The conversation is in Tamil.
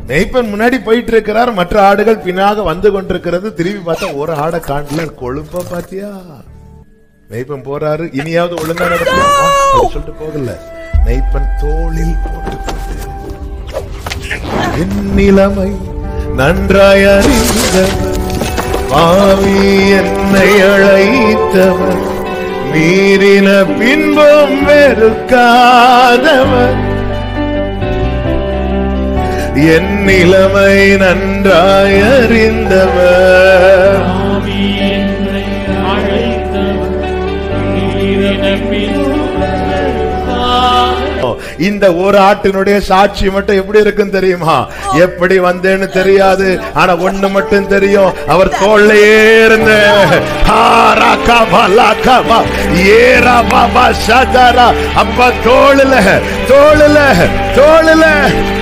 மேய்ப்பன் முன்னாடி போயிட்டு இருக்கிறார் மற்ற ஆடுகள் பின்னாக வந்து கொண்டிருக்கிறது திரும்பி பார்த்தா ஒரு ஆடை காண்டல கொழுப்ப பாத்தியா மேய்ப்பன் போறாரு இனியாவது ஒழுங்கா நடத்தியா வா, அப்படி சொல்லிட்டு போகல மேய்ப்பன் தோளில் போட்டுக்கொண்டு என் நிலைமை நன்றாய் அறிந்தவர் பாவி என்னை அழைத்தவர் மீறின பின்பும் வெறுக்காதவர் என் நிலைமை நன்றாய் அறிந்தவர் ஆவி என்னை அழைத்தவர் நீரின பின்புறங்கள் இந்த ஒரு ஆட்டினுடைய சாட்சி மட்டும் எப்படி இருக்கும் தெரியுமா எப்படி வந்தேன்னு தெரியாது ஆனா ஒண்ணு மட்டும் தெரியும் அவர் தோல்லையே இருந்த ஏரா பாபா சதாரா அப்ப தோளுல தோளுல தோளுல